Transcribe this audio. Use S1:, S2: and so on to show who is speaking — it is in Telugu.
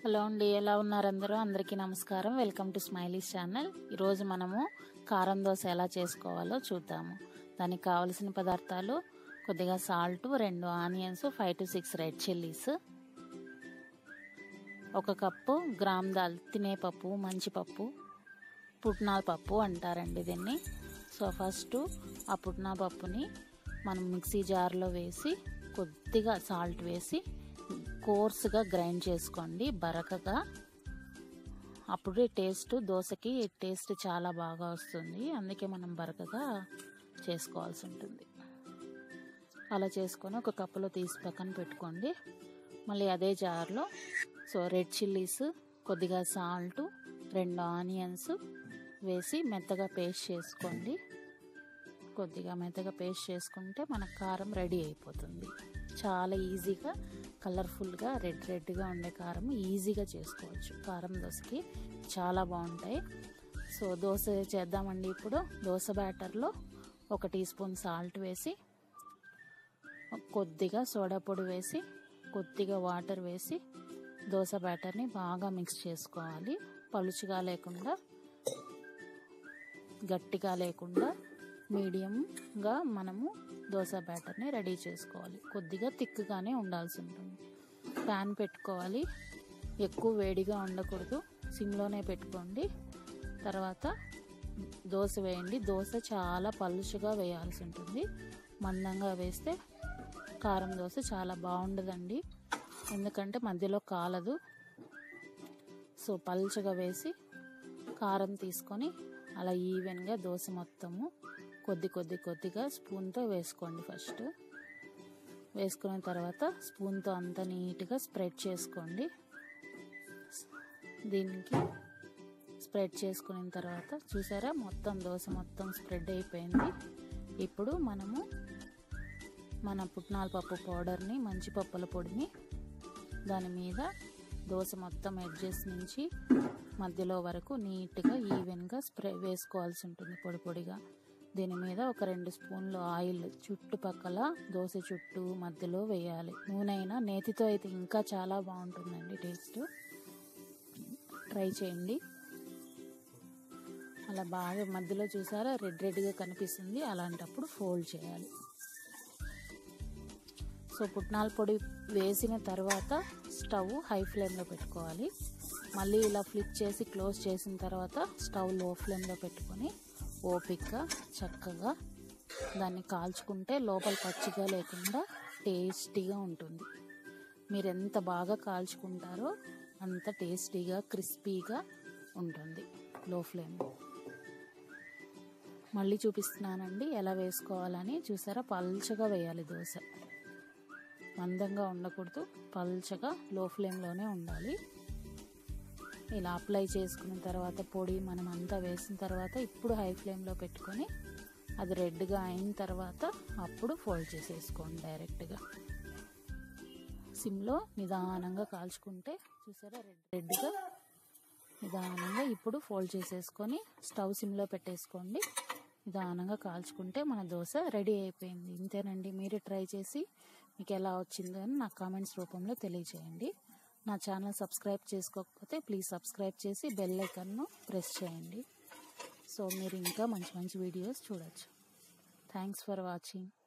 S1: హలో అండి ఎలా ఉన్నారు అందరూ అందరికీ నమస్కారం వెల్కమ్ టు స్మైలీస్ ఛానల్ ఈరోజు మనము కారం దోశ ఎలా చేసుకోవాలో చూద్దాము దానికి కావలసిన పదార్థాలు కొద్దిగా సాల్ట్ రెండు onions five to six red chillies ఒక కప్పు గ్రామ్ దాల్ తినేపప్పు మంచిపప్పు పుట్నాల పప్పు అంటారండి దీన్ని సో ఫస్ట్ ఆ పుట్నా పప్పుని మనం మిక్సీ జార్లో వేసి కొద్దిగా సాల్ట్ వేసి కోర్స్గా గ్రైండ్ చేసుకోండి బరకగా అప్పుడే టేస్ట్ దోశకి టేస్ట్ చాలా బాగా వస్తుంది అందుకే మనం బరకగా చేసుకోవాల్సి ఉంటుంది అలా చేసుకొని ఒక కప్పులో తీసి పక్కన పెట్టుకోండి మళ్ళీ అదే జార్లో సో రెడ్ చిల్లీస్ కొద్దిగా సాల్ట్ రెండు ఆనియన్స్ వేసి మెత్తగా పేస్ట్ చేసుకోండి కొద్దిగా మెత్తగా పేస్ట్ చేసుకుంటే మన కారం రెడీ అయిపోతుంది చాలా ఈజీగా కలర్ఫుల్గా రెడ్ రెడ్గా ఉండే కారం ఈజీగా చేసుకోవచ్చు కారం దోశకి చాలా బాగుంటాయి సో దోశ చేద్దామండి ఇప్పుడు దోశ బ్యాటర్లో ఒక టీ స్పూన్ సాల్ట్ వేసి కొద్దిగా సోడా పొడి వేసి కొద్దిగా వాటర్ వేసి దోశ బ్యాటర్ని బాగా మిక్స్ చేసుకోవాలి పలుచుగా లేకుండా గట్టిగా లేకుండా మీడియంగా మనము దోశ బ్యాటర్ని రెడీ చేసుకోవాలి కొద్దిగా థిక్గానే ఉండాల్సి ఉంటుంది ప్యాన్ పెట్టుకోవాలి ఎక్కువ వేడిగా ఉండకూడదు సిమ్లోనే పెట్టుకోండి తర్వాత దోశ వేయండి దోశ చాలా పలుచుగా వేయాల్సి ఉంటుంది మందంగా వేస్తే కారం దోశ చాలా బాగుండదండి ఎందుకంటే మధ్యలో కాలదు సో పలుచగా వేసి కారం తీసుకొని అలా ఈవెన్గా దోశ మొత్తము కొద్ది కొద్ది కొద్దిగా స్పూన్తో వేసుకోండి ఫస్ట్ వేసుకున్న తర్వాత స్పూన్తో అంతా నీట్గా స్ప్రెడ్ చేసుకోండి దీనికి స్ప్రెడ్ చేసుకున్న తర్వాత చూసారా మొత్తం దోశ మొత్తం స్ప్రెడ్ అయిపోయింది ఇప్పుడు మనము మన పుట్నాల పప్పు పౌడర్ని మంచి పప్పుల పొడిని దాని మీద దోశ మొత్తం ఎడ్జెస్ నుంచి మధ్యలో వరకు నీట్గా ఈవెన్గా స్ప్రే వేసుకోవాల్సి ఉంటుంది పొడి పొడిగా దీని మీద ఒక రెండు స్పూన్లు ఆయిల్ చుట్టుపక్కల దోశ చుట్టూ మధ్యలో వేయాలి నూనె అయినా నేతితో అయితే ఇంకా చాలా బాగుంటుందండి టేస్ట్ ట్రై చేయండి అలా బాగా మధ్యలో చూసారా రెడ్ రెడ్గా కనిపిస్తుంది అలాంటప్పుడు ఫోల్డ్ చేయాలి సో పుట్నాల పొడి వేసిన తర్వాత స్టవ్ హై ఫ్లేమ్లో పెట్టుకోవాలి మళ్ళీ ఇలా ఫ్లిప్ చేసి క్లోజ్ చేసిన తర్వాత స్టవ్ లో ఫ్లేమ్లో పెట్టుకొని ఓపిక్గా చక్కగా దాన్ని కాల్చుకుంటే లోపల పచ్చిగా లేకుండా టేస్టీగా ఉంటుంది మీరు ఎంత బాగా కాల్చుకుంటారో అంత టేస్టీగా క్రిస్పీగా ఉంటుంది లో ఫ్లేమ్ మళ్ళీ చూపిస్తున్నానండి ఎలా వేసుకోవాలని చూసారా పల్చగా వేయాలి దోశ మందంగా ఉండకూడదు పల్చగా లో ఫ్లేమ్లోనే ఉండాలి ఇలా అప్లై చేసుకున్న తర్వాత పొడి మనం అంతా వేసిన తర్వాత ఇప్పుడు హై ఫ్లేమ్లో పెట్టుకొని అది రెడ్గా అయిన తర్వాత అప్పుడు ఫోల్డ్ చేసేసుకోండి డైరెక్ట్గా సిమ్లో నిదానంగా కాల్చుకుంటే చూసారా రెడ్ రెడ్గా నిదానంగా ఇప్పుడు ఫోల్డ్ చేసేసుకొని స్టవ్ సిమ్లో పెట్టేసుకోండి నిదానంగా కాల్చుకుంటే మన దోశ రెడీ అయిపోయింది ఇంతేనండి మీరు ట్రై చేసి మీకు ఎలా వచ్చిందో అని నా కామెంట్స్ రూపంలో తెలియజేయండి నా ఛానల్ సబ్స్క్రైబ్ చేసుకోకపోతే ప్లీజ్ సబ్స్క్రైబ్ చేసి బెల్ ఐకన్ను ప్రెస్ చేయండి సో మీరు ఇంకా మంచి మంచి వీడియోస్ చూడొచ్చు థ్యాంక్స్ ఫర్ వాచింగ్